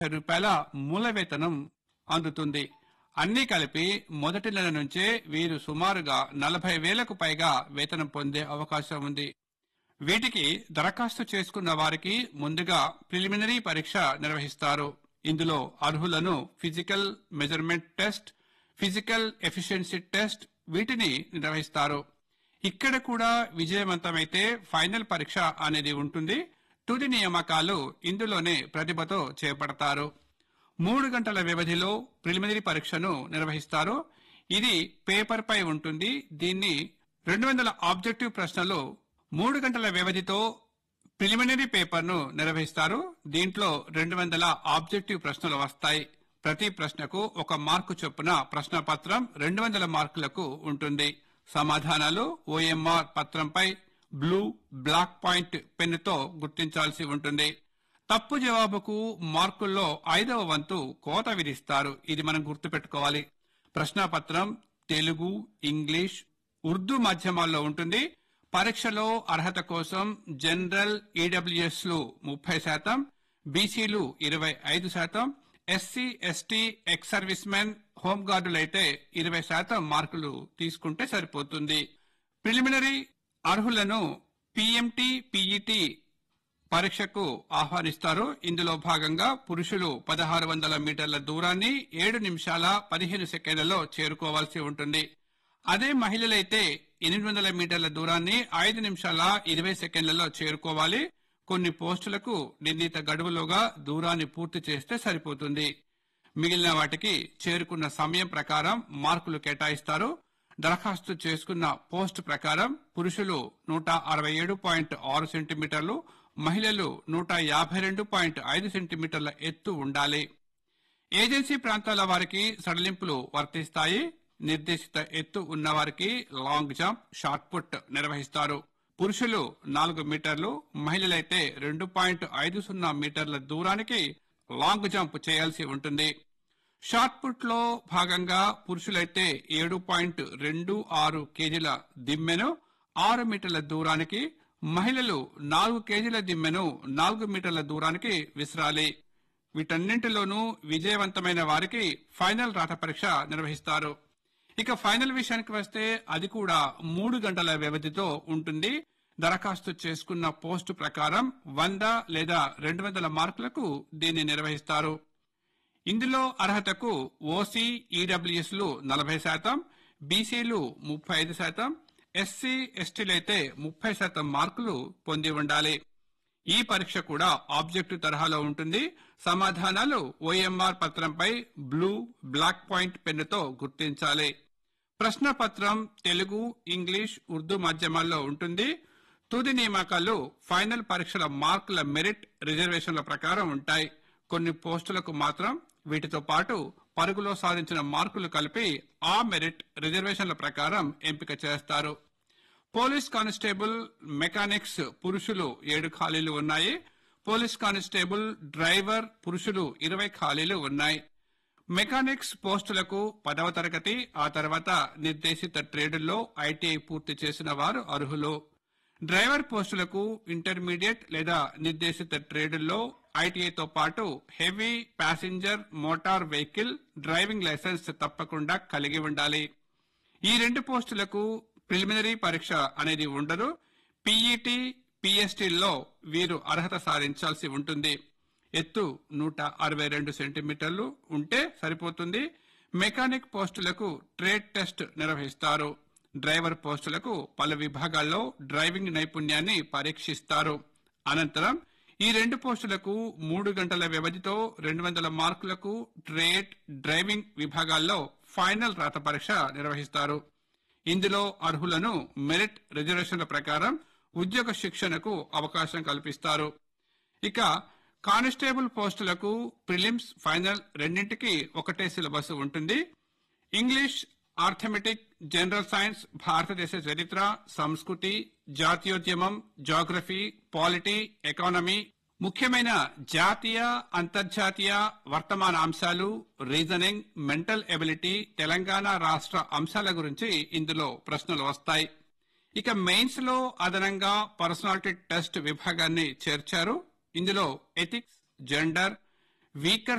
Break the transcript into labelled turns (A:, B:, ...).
A: రూపాయల మూల వేతనం అందుతుంది అన్ని కలిపి మొదటి నెల నుంచే వీరు సుమారుగా నలభై వేలకు పైగా వేతనం పొందే అవకాశం ఉంది వీటికి దరఖాస్తు చేసుకున్న వారికి ముందుగా ప్రిలిమినరీ పరీక్ష నిర్వహిస్తారు ఇందులో అర్హులను physical measurement test physical efficiency test వీటిని నిర్వహిస్తారు ఇక్కడ కూడా విజయవంతమైతే ఫైనల్ పరీక్ష అనేది ఉంటుంది తుది నియామకాలు ఇందులోనే ప్రతిభతో చేపడతారు మూడు గంటల వ్యవధిలో ప్రిలిమినరీ పరీక్షను నిర్వహిస్తారు ఇది పేపర్ పై ఉంటుంది దీన్ని రెండు వందల ఆబ్జెక్టివ్ ప్రశ్నలు మూడు గంటల వ్యవధితో ప్రిలిమినరీ పేపర్ను నిర్వహిస్తారు దీంట్లో రెండు వందల ఆబ్జెక్టివ్ ప్రశ్నలు వస్తాయి ప్రతి ప్రశ్నకు ఒక మార్కు చొప్పున ప్రశ్న పత్రం రెండు వందల మార్కులకు ఉంటుంది సమాధానాలు ఓఎంఆర్ పత్రంపై బ్లూ బ్లాక్ పాయింట్ పెన్నుతో గుర్తించాల్సి ఉంటుంది తప్పు జవాబుకు మార్కుల్లో ఐదవ వంతు కోత విధిస్తారు ఇది మనం గుర్తుపెట్టుకోవాలి ప్రశ్నాపత్రం తెలుగు ఇంగ్లీష్ ఉర్దూ మాధ్యమాల్లో ఉంటుంది పరీక్షలో అర్హత కోసం జనరల్ ఈడబ్ల్యూఎస్ లు ముప్పై శాతం బీసీలు ఇరవై ఐదు శాతం SC ST ex servicemen హోంగార్డులైతే ఇరవై శాతం మార్కులు తీసుకుంటే సరిపోతుంది ప్రిలిమినరీ అర్హులను పిఎంటి పిఈటి పరీక్షకు ఆహ్వానిస్తారు ఇందులో భాగంగా పురుషులు పదహారు వందల మీటర్ల దూరాన్ని ఏడు నిమిషాల పదిహేను సెకండ్లలో చేరుకోవాల్సి ఉంటుంది అదే మహిళలైతే ఎనిమిది వందల మీటర్ల దూరాన్ని ఐదు నిమిషాల ఇరవై సెకండ్లలో చేరుకోవాలి కొన్ని పోస్టులకు నిర్ణీత గడువులోగా దూరాన్ని పూర్తి చేస్తే సరిపోతుంది మిగిలిన వాటికి చేరుకున్న సమయం ప్రకారం మార్కులు కేటాయిస్తారు దరఖాస్తు చేసుకున్న పోస్ట్ ప్రకారం పురుషులు నూట అరవై ఏడు పాయింట్ ఆరు సెంటీమీటర్లు మహిళలు నూట యాభై రెండు పాయింట్ ఐదు సెంటీమీటర్ల ఎత్తు ఉండాలి ఏజెన్సీ ప్రాంతాల వారికి సడలింపులు వర్తిస్తాయి నిర్దేశిత ఎత్తు ఉన్న వారికి లాంగ్ జంప్ షార్ట్ పుట్ నిర్వహిస్తారు పురుషులు నాలుగు మీటర్లు మహిళలైతే రెండు పాయింట్ ఐదు సున్నా మీటర్ల దూరానికి లాంగ్ జంప్ చేయాల్సి ఉంటుంది షార్ట్ పుట్ లో భాగంగా పురుషులైతే ఏడు పాయింట్ రెండు ఆరు కేజీల దిమ్మెను ఆరు మీటర్ల దూరానికి మహిళలు నాలుగు కేజీల దిమ్మెను నాలుగు మీటర్ల దూరానికి విసిరాలి వీటన్నింటిలోనూ విజయవంతమైన వారికి ఫైనల్ రాత పరీక్ష నిర్వహిస్తారు ఇక ఫైనల్ విషయానికి వస్తే అది కూడా మూడు గంటల వ్యవధితో ఉంటుంది దరఖాస్తు చేసుకున్న పోస్టు ప్రకారం వంద లేదా రెండు వందల మార్కులకు దీన్ని నిర్వహిస్తారు ఇందులో అర్హతకు ఓసీ ఈడబ్ల్యూఎస్ లు నలభై శాతం బీసీలు ముప్పై ఐదు శాతం ఎస్సీ ఎస్టీలైతే ముప్పై శాతం మార్కులు పొంది ఉండాలి ఈ పరీక్ష కూడా ఆబ్జెక్టివ్ తరహాలో ఉంటుంది సమాధానాలు ఓఎంఆర్ పత్రంపై బ్లూ బ్లాక్ పాయింట్ పెన్నుతో గుర్తించాలి ప్రశ్న పత్రం తెలుగు ఇంగ్లీష్ ఉర్దూ మాధ్యమాల్లో ఉంటుంది తుది నియామకాలు ఫైనల్ పరీక్షల మార్కుల మెరిట్ రిజర్వేషన్ల ప్రకారం ఉంటాయి కొన్ని పోస్టులకు మాత్రం వీటితో పాటు పరుగులో సాధించిన మార్కులు కలిపి ఆ మెరిట్ రిజర్వేషన్ల ప్రకారం ఎంపిక చేస్తారు పోలీస్ కానిస్టేబుల్ మెకానిక్స్ పురుషులు ఏడు ఖాళీలు ఉన్నాయి పోలీస్ కానిస్టేబుల్ డ్రైవర్ పురుషులు ఇరవై ఖాళీలు ఉన్నాయి మెకానిక్స్ పోస్టులకు పదవ తరగతి ఆ తర్వాత నిర్దేశిత ట్రేడుల్లో ఐటీఐ పూర్తి చేసిన వారు అర్హులు డ్రైవర్ పోస్టులకు ఇంటర్మీడియట్ లేదా నిర్దేశిత ట్రేడుల్లో ఐటీఐతో పాటు heavy passenger motor vehicle driving licence తప్పకుండా కలిగి ఉండాలి ఈ రెండు పోస్టులకు ప్రిలిమినరీ పరీక్ష అనేది ఉండదు పీఈటీ పిఎస్టీల్లో వీరు అర్హత సాధించాల్సి ఉంటుంది ఎత్తు నూట అరవై రెండు సెంటీమీటర్లు ఉంటే సరిపోతుంది మెకానిక్ పోస్టులకు ట్రేడ్ టెస్ట్ నిర్వహిస్తారు డ్రైవర్ పోస్టులకు పలు విభాగాల్లో డ్రైవింగ్ నైపుణ్యాన్ని పరీక్షిస్తారు అనంతరం ఈ రెండు పోస్టులకు మూడు గంటల వ్యవధితో రెండు వందల మార్కులకు ట్రేడ్ డ్రైవింగ్ విభాగాల్లో ఫైనల్ రాత పరీక్ష నిర్వహిస్తారు ఇందులో అర్హులను మెరిట్ రిజర్వేషన్ల ప్రకారం ఉద్యోగ శిక్షణకు అవకాశం కల్పిస్తారు ఇక కానిస్టేబుల్ పోస్టులకు ప్రిలిమ్స్ ఫైనల్ రెండింటికి ఒకటే సిలబస్ ఉంటుంది ఇంగ్లీష్ ఆర్థమెటిక్ జనరల్ సైన్స్ భారతదేశ చరిత్ర సంస్కృతి జాతీయోద్యమం జాగ్రఫీ పాలిటీ ఎకానమీ ముఖ్యమైన జాతీయ అంతర్జాతీయ వర్తమాన అంశాలు రీజనింగ్ మెంటల్ ఎబిలిటీ తెలంగాణ రాష్ట్ర అంశాల గురించి ఇందులో ప్రశ్నలు వస్తాయి ఇక మెయిన్స్ లో అదనంగా పర్సనాలిటీ టెస్ట్ విభాగాన్ని చేర్చారు ఇందులో ఎథిక్స్ జెండర్ వీకర్